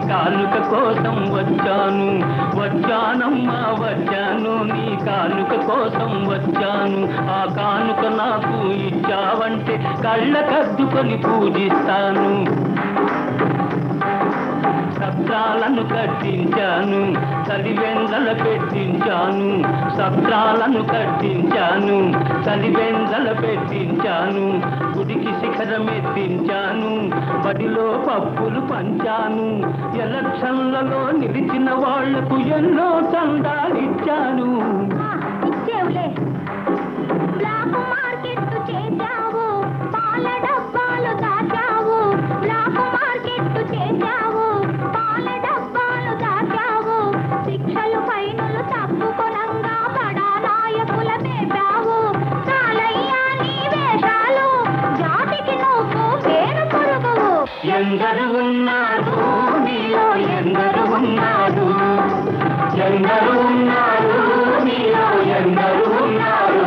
కానుక కోసం వచ్చాను వచ్చానమ్మా వచ్చాను నీ కానుక కోసం వచ్చాను ఆ కానుక నాకు ఇచ్చావంటే కళ్ళ కద్దుకొని పూజిస్తాను సత్రాలను కట్టించాను చలివెందల పెట్టించాను సత్రాలను కట్టించాను చలివెందల పెట్టించాను గుడికి శిఖరం ఎత్తించాను బడిలో పప్పులు పంచాను ఎలక్షన్లలో నిలిచిన వాళ్లకు ఎన్నో చందాలిచ్చాను ఆ, ఇచ్చేవులే బ్లాక్ మార్కెట్ చేశావు పాల డబ్బాలు దాచావు బ్లాక్ మార్కెట్ చేశావు పాల డబ్బాలు దాచావు శిక్షలు ఫైనులు తప్పుకొనంగా బడా నాయకుల మేపావు చాలయ్యా నీ వేషాలు జాతికి నువ్వు పేరు పొరుగువు ఎందరు ఉన్నారు నీలో ఎందరు ఉన్నారు ఎందరు ఉన్నారు నీలో ఎందరు ఉన్నారు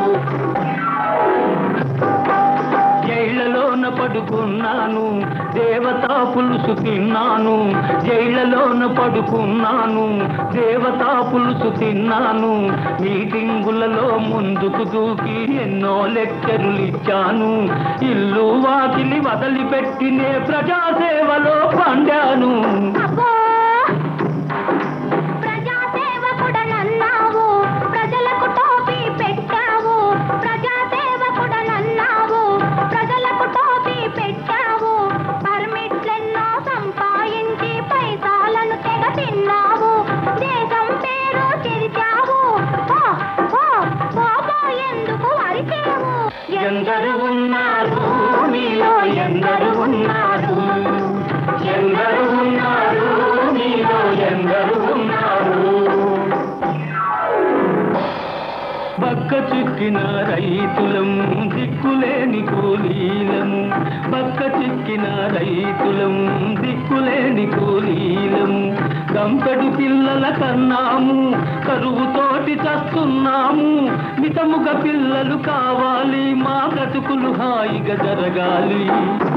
జైళ్లలోన పడుకున్నాను దేవతా పులుసు తిన్నాను జైళ్లలోన పడుకున్నాను దేవతా పులుసు తిన్నాను మీటింగులలో ముందుకు దూకి ఎన్నో లెక్చరులు ఇచ్చాను ఇల్లు వాకిలి వదిలిపెట్టినే ప్రజాసేవలో పండాను అబ్బో ప్రజాసేవకుడనన్నావు ప్రజలకు టోపీ పెట్టావు ప్రజాసేవకుడనన్నావు ప్రజలకు టోపీ పెట్టావు పర్మిట్లెన్నో సంపాదించి పైసాలను తెగ తిన్నావు దేశం పేరు చెరిచావు ఓ ఓ ఓ ఎందుకు అరిచేవు ఎందరు ఉన్నారు మీలో ఎందరు ఉన్నారు ఎందరు ఉన్నారు మీలో ఎందరు ఉన్నారు బక్క చిక్కిన రైతులం దిక్కులేని కూలీలము బక్క చిక్కిన రైతులం దిక్కులేని కూలీలము గంపెడు పిల్లల కన్నాము కరువుతోటి చస్తున్నాము మితముగా పిల్లలు కావాలి మా బ్రతుకులు హాయిగా జరగాలి